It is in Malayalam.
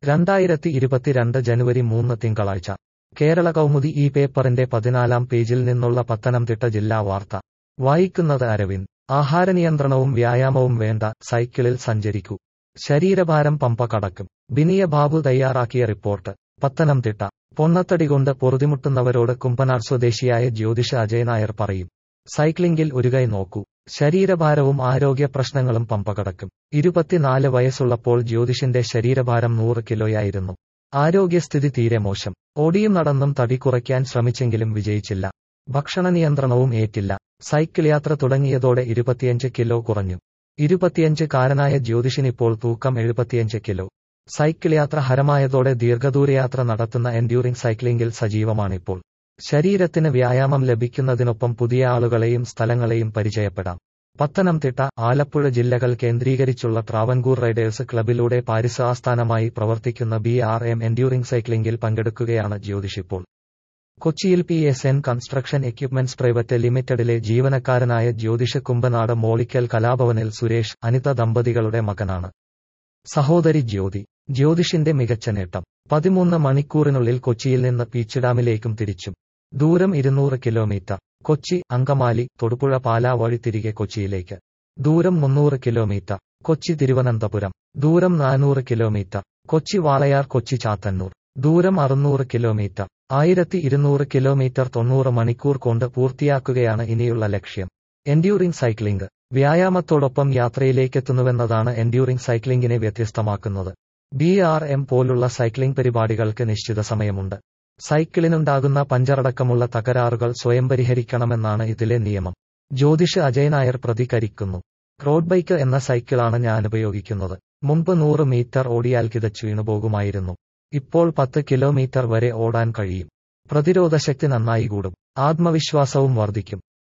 രണ്ടായിരത്തി ഇരുപത്തിരണ്ട് ജനുവരി മൂന്ന് തിങ്കളാഴ്ച കേരള കൗമുദി ഈ പേപ്പറിന്റെ പതിനാലാം പേജിൽ നിന്നുള്ള പത്തനംതിട്ട ജില്ലാ വാർത്ത വായിക്കുന്നത് അരവിന്ദ് ആഹാരനിയന്ത്രണവും വ്യായാമവും വേണ്ട സൈക്കിളിൽ സഞ്ചരിക്കൂ ശരീരഭാരം പമ്പ കടക്കും ബിനിയ ബാബു തയ്യാറാക്കിയ റിപ്പോർട്ട് പത്തനംതിട്ട പൊണ്ണത്തടി കൊണ്ട് പൊറുതിമുട്ടുന്നവരോട് കുമ്പനാർ സ്വദേശിയായ ജ്യോതിഷ അജയ് നായർ പറയും സൈക്ലിംഗിൽ ഒരു കൈ നോക്കൂ ശരീരഭാരവും ആരോഗ്യ പ്രശ്നങ്ങളും പമ്പ കടക്കും ഇരുപത്തിനാല് വയസ്സുള്ളപ്പോൾ ജ്യോതിഷിന്റെ ശരീരഭാരം നൂറ് കിലോയായിരുന്നു ആരോഗ്യസ്ഥിതി തീരെ മോശം ഓടിയും നടന്നും തടി കുറയ്ക്കാൻ ശ്രമിച്ചെങ്കിലും വിജയിച്ചില്ല ഭക്ഷണ നിയന്ത്രണവും ഏറ്റില്ല സൈക്കിൾ യാത്ര തുടങ്ങിയതോടെ ഇരുപത്തിയഞ്ച് കിലോ കുറഞ്ഞു ഇരുപത്തിയഞ്ച് കാരനായ ജ്യോതിഷിനിപ്പോൾ തൂക്കം എഴുപത്തിയഞ്ച് കിലോ സൈക്കിൾ യാത്ര ഹരമായതോടെ ദീർഘദൂരയാത്ര നടത്തുന്ന എൻഡ്യൂറിംഗ് സൈക്ലിംഗിൽ സജീവമാണിപ്പോൾ ശരീരത്തിന് വ്യായാമം ലഭിക്കുന്നതിനൊപ്പം പുതിയ ആളുകളെയും സ്ഥലങ്ങളെയും പരിചയപ്പെടാം പത്തനംതിട്ട ആലപ്പുഴ ജില്ലകൾ കേന്ദ്രീകരിച്ചുള്ള ട്രാവൻകൂർ റൈഡേഴ്സ് ക്ലബിലൂടെ പാരിസ് ആസ്ഥാനമായി പ്രവർത്തിക്കുന്ന ബി ആർ എം എൻഡ്യൂറിംഗ് സൈക്ലിംഗിൽ പങ്കെടുക്കുകയാണ് ജ്യോതിഷിപ്പോൾ കൊച്ചിയിൽ P S N construction equipments private ലിമിറ്റഡിലെ ജീവനക്കാരനായ ജ്യോതിഷ കുമ്പനാട് മോളിക്കൽ കലാഭവനിൽ സുരേഷ് അനിത ദമ്പതികളുടെ മകനാണ് സഹോദരി ജ്യോതി ജ്യോതിഷിന്റെ മികച്ച നേട്ടം പതിമൂന്ന് മണിക്കൂറിനുള്ളിൽ കൊച്ചിയിൽ നിന്ന് പീച്ച് ഡാമിലേക്കും തിരിച്ചും ദൂരം ഇരുന്നൂറ് കിലോമീറ്റർ കൊച്ചി അങ്കമാലി തൊടുപുഴ പാലാ വഴി തിരികെ കൊച്ചിയിലേക്ക് ദൂരം മുന്നൂറ് കിലോമീറ്റർ കൊച്ചി തിരുവനന്തപുരം ദൂരം നാനൂറ് കിലോമീറ്റർ കൊച്ചി വാളയാർ കൊച്ചി ചാത്തന്നൂർ ദൂരം അറുന്നൂറ് കിലോമീറ്റർ ആയിരത്തി ഇരുന്നൂറ് കിലോമീറ്റർ തൊണ്ണൂറ് മണിക്കൂർ കൊണ്ട് പൂർത്തിയാക്കുകയാണ് ഇനിയുള്ള ലക്ഷ്യം എൻഡ്യൂറിംഗ് സൈക്ലിംഗ് വ്യായാമത്തോടൊപ്പം യാത്രയിലേക്കെത്തുന്നുവെന്നതാണ് എൻഡ്യൂറിംഗ് സൈക്ലിംഗിനെ വ്യത്യസ്തമാക്കുന്നത് ബി ആർ എം പോലുള്ള സൈക്ലിംഗ് പരിപാടികൾക്ക് നിശ്ചിത സമയമുണ്ട് സൈക്കിളിനുണ്ടാകുന്ന പഞ്ചറടക്കമുള്ള തകരാറുകൾ സ്വയം പരിഹരിക്കണമെന്നാണ് ഇതിലെ നിയമം ജ്യോതിഷ് അജയ് നായർ പ്രതികരിക്കുന്നു റോഡ് ബൈക്ക് എന്ന സൈക്കിളാണ് ഞാൻ ഉപയോഗിക്കുന്നത് മുമ്പ് നൂറ് മീറ്റർ ഓടിയാൽ കിതച്ചു വീണുപോകുമായിരുന്നു ഇപ്പോൾ പത്ത് കിലോമീറ്റർ വരെ ഓടാൻ കഴിയും പ്രതിരോധശക്തി നന്നായി കൂടും ആത്മവിശ്വാസവും വർദ്ധിക്കും